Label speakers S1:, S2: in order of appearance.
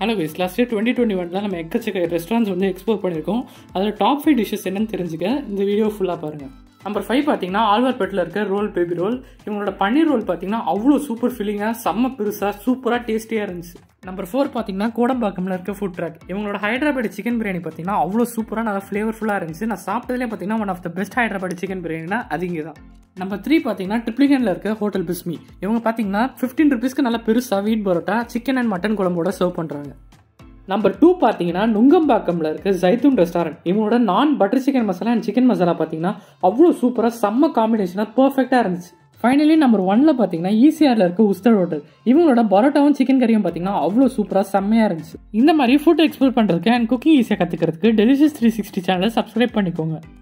S1: hello guys last year twenty twenty ஒனில் நம்ம எக்கச்சக்க ரெஸ்டாரண்ட்ஸ் வந்து எக்ஸ்ப்ளோர் பண்ணியிருக்கோம் அதில் டாப் ஃபைவ் டிஷ்ஷஸ் என்னன்னு தெரிஞ்சுக்க இந்த வீடியோ ஃபுல்லாக பாருங்கள் நம்பர் ஃபைவ் பார்த்தீங்கன்னா ஆழ்வார்பேட்டில் இருக்க ரோல் பேபி ரோல் இவங்களோட பன்னீர் ரோல் பார்த்தீங்கன்னா அவ்வளோ சூப்பர் ஃபீலிங்காக செம்ம பெருசாக சூப்பராக டேஸ்டியாக இருந்துச்சு நம்பர் ஃபோர் பார்த்தீங்கன்னா கோடம்பாக்கம்ல இருக்க ஃபுட் ட்ராக் இவங்களோட ஹைதராபாத் சிக்கன் பிரியாணி பார்த்தீங்கன்னா அவ்வளோ சூப்பராக நல்லா ஃப்ளேவர்ஃபுல்லாக இருந்துச்சு நான் சாப்பிட்டதுலேயே பார்த்தீங்கன்னா one of the best Hyderabad chicken பிரியாணினா அது இங்கே தான் நம்பர் த்ரீ பார்த்தீங்கன்னா ட்ரிப்ளிகனில் இருக்க ஹோட்டல் பிஸ்மி இவங்க பார்த்தீங்கன்னா ஃபிஃப்டீன் ருபீஸ்க்கு நல்லா பெருசாக wheat parotta chicken and mutton குழம்போட சர்வ் பண்ணுறாங்க நம்பர் டூ பார்த்தீங்கன்னா நுங்கம்பாக்கம்ல இருக்க ஜைத்தூன் ரெஸ்டாரண்ட் இவங்களோட naan butter chicken masala and chicken masala பார்த்தீங்கன்னா அவ்வளோ சூப்பராக செம்ம காம்பினேஷனாக பர்ஃபெக்டாக இருந்துச்சு ஃபைனலி நம்பர் ஒன்ல பார்த்தீங்கன்னா ஈசிஆரில் இருக்க உஸ்தர் ஹோட்டல் இவங்களோட பரோட்டாவும் சிக்கன் கறியும் பார்த்தீங்கன்னா அவ்வளோ சூப்பராக செம்மையாக இருந்துச்சு இந்த மாதிரி ஃபுட் எக்ஸ்ப்ளோர் பண்ணுறதுக்கு அண்ட் குக்கிங் ஈஸியாக கற்றுக்கிறதுக்கு டெலிஷியஸ் த்ரீ சிக்ஸ்டி சேனலை சப்ஸ்கிரைப் பண்ணிக்கோங்க